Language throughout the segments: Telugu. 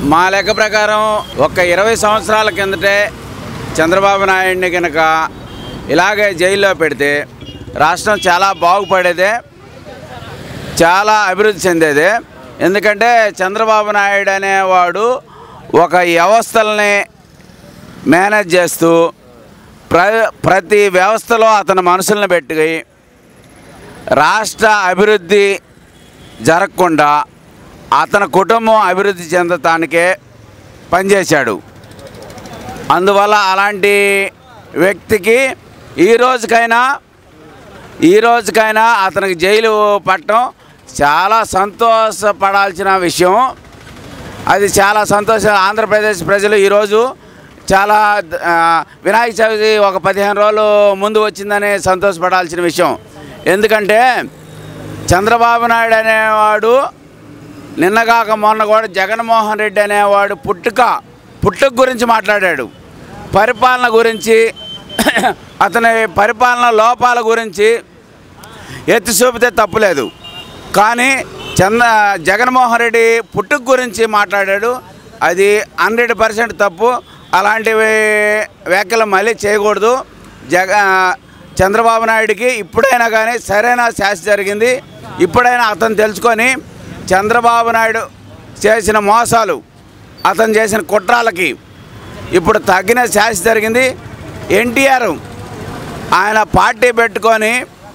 మా లెక్క ప్రకారం ఒక ఇరవై సంవత్సరాల కిందటే చంద్రబాబు నాయుడిని కనుక ఇలాగే జైల్లో పెడితే రాష్ట్రం చాలా బాగుపడేదే చాలా అభివృద్ధి చెందేది ఎందుకంటే చంద్రబాబు నాయుడు అనేవాడు ఒక వ్యవస్థల్ని మేనేజ్ చేస్తూ ప్ర ప్రతి వ్యవస్థలో అతని మనుషులను పెట్టి రాష్ట్ర అభివృద్ధి జరగకుండా అతని కుటుంబం అభివృద్ధి చెందటానికే పనిచేశాడు అందువల్ల అలాంటి వ్యక్తికి ఈ రోజుకైనా ఈ రోజుకైనా అతనికి జైలు పట్టడం చాలా సంతోషపడాల్సిన విషయం అది చాలా సంతోషం ఆంధ్రప్రదేశ్ ప్రజలు ఈరోజు చాలా ఆ, వినాయక చవితి ఒక పదిహేను రోజులు ముందు వచ్చిందని సంతోషపడాల్సిన విషయం ఎందుకంటే చంద్రబాబు నాయుడు అనేవాడు నిన్నగాక మొన్న కూడా జగన్మోహన్ రెడ్డి అనేవాడు పుట్టుక పుట్టుక గురించి మాట్లాడాడు పరిపాలన గురించి అతని పరిపాలన లోపాల గురించి ఎత్తి చూపితే తప్పులేదు కానీ చంద్ర జగన్మోహన్ రెడ్డి పుట్టుక గురించి మాట్లాడాడు అది హండ్రెడ్ పర్సెంట్ తప్పు అలాంటివి వ్యాఖ్యలు మళ్ళీ చేయకూడదు జగ చంద్రబాబు నాయుడికి ఇప్పుడైనా కానీ సరైన శాస్తి జరిగింది ఇప్పుడైనా అతను తెలుసుకొని చంద్రబాబు నాయుడు చేసిన మోసాలు అతను చేసిన కుట్రాలకి ఇప్పుడు తగిన శాస్తి జరిగింది ఎన్టీఆర్ ఆయన పార్టీ పెట్టుకొని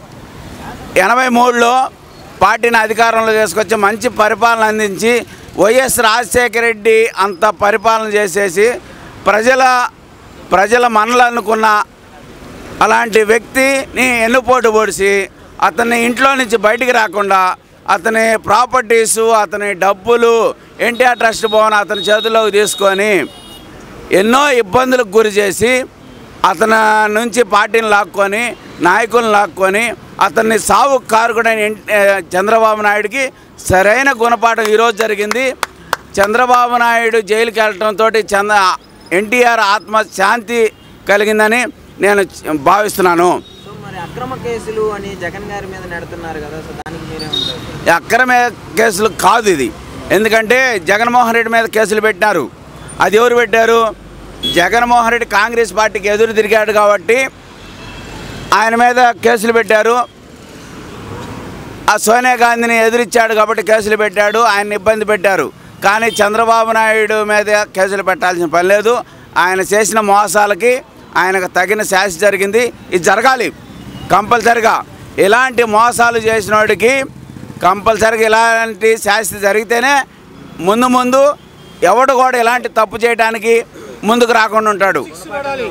ఎనభై మూడులో పార్టీని అధికారంలో తీసుకొచ్చి మంచి పరిపాలన అందించి వైఎస్ రాజశేఖర రెడ్డి అంత పరిపాలన చేసేసి ప్రజల ప్రజల మనలు అనుకున్న అలాంటి వ్యక్తిని ఎన్నుపోటు పొడిచి అతన్ని ఇంట్లో నుంచి బయటికి రాకుండా అతని ప్రాపర్టీసు అతని డబ్బులు ఎన్టీఆర్ ట్రస్ట్ భవన్ అతని చేతిలోకి తీసుకొని ఎన్నో ఇబ్బందులకు గురి చేసి అతని నుంచి పార్టీని లాక్కొని నాయకులను లాక్కొని అతన్ని సావు కారుకుడైన ఎన్- ఏ, చంద్రబాబు నాయుడికి సరైన గుణపాఠం ఈరోజు జరిగింది చంద్రబాబు నాయుడు జైలుకి వెళ్ళటంతో చంద్ర ఎన్టీఆర్ ఆత్మ శాంతి కలిగిందని నేను చ- భావిస్తున్నాను సో మరి అక్రమ కేసులు అని జగన్ గారి మీద నెడుతున్నారు కదా సో దానికి మీరేమంటారు ఈ అక్రమ కేసులు కాదు ఇది ఎందుకంటే జగన్మోహన్ రెడ్డి మీద కేసులు పెట్టినారు అది ఎవరు పెట్టారు జగన్మోహన్ రెడ్డి కాంగ్రెస్ పార్టీకి ఎదురు తిరిగాడు కాబట్టి ఆయన మీద కేసులు పెట్టారు ఆ సోనియా గాంధీని ఎదురిచ్చాడు కాబట్టి కేసులు పెట్టాడు ఆయన ఇబ్బంది పెట్టారు కానీ చంద్రబాబు నాయుడు మీద కేసులు పెట్టాల్సిన పని లేదు ఆయన చేసిన మోసాలకి ఆయనకు తగిన శాస్తి జరిగింది ఇది జరగాలి కంపల్సరిగా ఇలాంటి మోసాలు చేసిన వాడికి కంపల్సరిగా ఇలాంటి శాస్తి జరిగితేనే ముందు ముందు ఎవడు కూడా ఇలాంటి తప్పు చేయడానికి ముందుకు రాకుండా ఉంటాడు